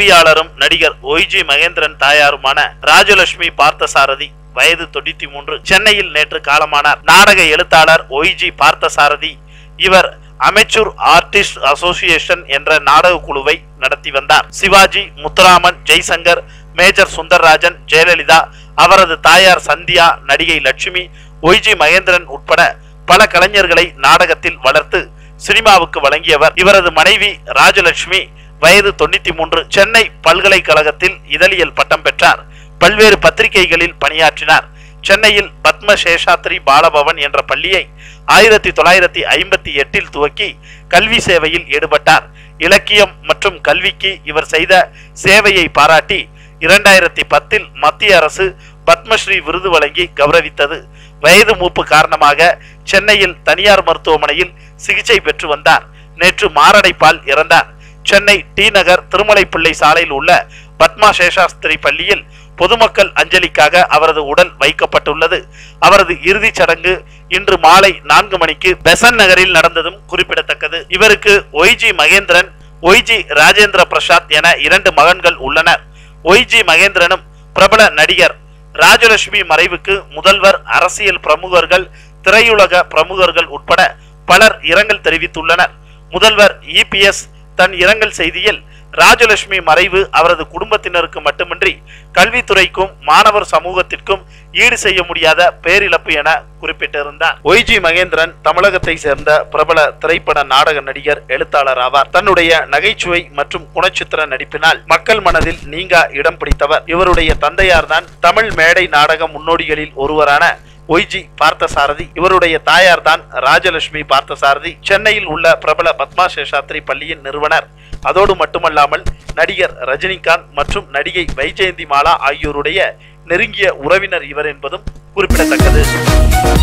கல்வியாளரும் நடிகர் ஒய்ஜி மகேந்திரன் தாயாருமான ராஜலட்சுமி பார்த்தசாரதி வயது தொண்ணூத்தி மூன்று சென்னையில் நேற்று காலமானார் நாடக எழுத்தாளர் ஒய்ஜி பார்த்தசாரதி இவர் அமெச்சூர் ஆர்டிஸ்ட் அசோசியேஷன் என்ற நாடக குழுவை நடத்தி வந்தார் சிவாஜி முத்துராமன் ஜெய்சங்கர் மேஜர் சுந்தர்ராஜன் ஜெயலலிதா அவரது தாயார் சந்தியா நடிகை லட்சுமி ஒய்ஜி மகேந்திரன் உட்பட பல கலைஞர்களை நாடகத்தில் வளர்த்து சினிமாவுக்கு வழங்கியவர் இவரது மனைவி ராஜலட்சுமி வயது தொண்ணூத்தி மூன்று சென்னை பல்கலைக்கழகத்தில் இதழியல் பட்டம் பெற்றார் பல்வேறு பத்திரிகைகளில் பணியாற்றினார் சென்னையில் பத்ம சேஷாத்ரி பாலபவன் என்ற பள்ளியை ஆயிரத்தி தொள்ளாயிரத்தி ஐம்பத்தி எட்டில் துவக்கி கல்வி சேவையில் ஈடுபட்டார் இலக்கியம் மற்றும் கல்விக்கு இவர் செய்த சேவையை பாராட்டி இரண்டாயிரத்தி பத்தில் மத்திய அரசு பத்மஸ்ரீ விருது வழங்கி கௌரவித்தது வயது மூப்பு காரணமாக சென்னையில் தனியார் மருத்துவமனையில் சிகிச்சை பெற்று வந்தார் நேற்று மாரடைப்பால் இறந்தார் சென்னை டி நகர் திருமலைப்பிள்ளை சாலையில் உள்ள பத்மா சேஷாஸ்திரி பள்ளியில் பொதுமக்கள் அஞ்சலிக்காக அவரது உடல் வைக்கப்பட்டுள்ளது அவரது இறுதிச் சடங்கு இன்று மாலை நான்கு மணிக்கு பெசன் நகரில் நடந்ததும் குறிப்பிடத்தக்கது இவருக்கு ஒய்ஜி மகேந்திரன் ஒய்ஜி ராஜேந்திர பிரசாத் என இரண்டு மகன்கள் உள்ளனர் ஒய்ஜி மகேந்திரனும் பிரபல நடிகர் ராஜலட்சுமி மறைவுக்கு முதல்வர் அரசியல் பிரமுகர்கள் திரையுலக பிரமுகர்கள் உட்பட பலர் இரங்கல் தெரிவித்துள்ளனர் முதல்வர் இபிஎஸ் தன் இரங்கல் செய்தியில் ராஜலட்சுமி மறைவு அவரது குடும்பத்தினருக்கு மட்டுமின்றி கல்வித்துறைக்கும் மாணவர் சமூகத்திற்கும் ஈடு செய்ய முடியாத பேரிழப்பு என குறிப்பிட்டிருந்தார் ஒய்ஜி மகேந்திரன் தமிழகத்தை சேர்ந்த பிரபல திரைப்பட நாடக நடிகர் எழுத்தாளர் ஆவார் தன்னுடைய நகைச்சுவை மற்றும் குணச்சித்திர நடிப்பினால் மக்கள் மனதில் நீங்கா இடம் பிடித்தவர் இவருடைய தந்தையார்தான் தமிழ் மேடை நாடக முன்னோடிகளில் ஒருவரான ஒய்ஜி பார்த்தசாரதி இவருடைய தாயார் தான் ராஜலட்சுமி பார்த்தசாரதி சென்னையில் உள்ள பிரபல பத்மா சேஷாத்ரி பள்ளியின் நிறுவனர் அதோடு மட்டுமல்லாமல் நடிகர் ரஜினிகாந்த் மற்றும் நடிகை வைஜெயந்தி மாலா ஆகியோருடைய நெருங்கிய உறவினர் இவர் என்பதும் குறிப்பிடத்தக்கது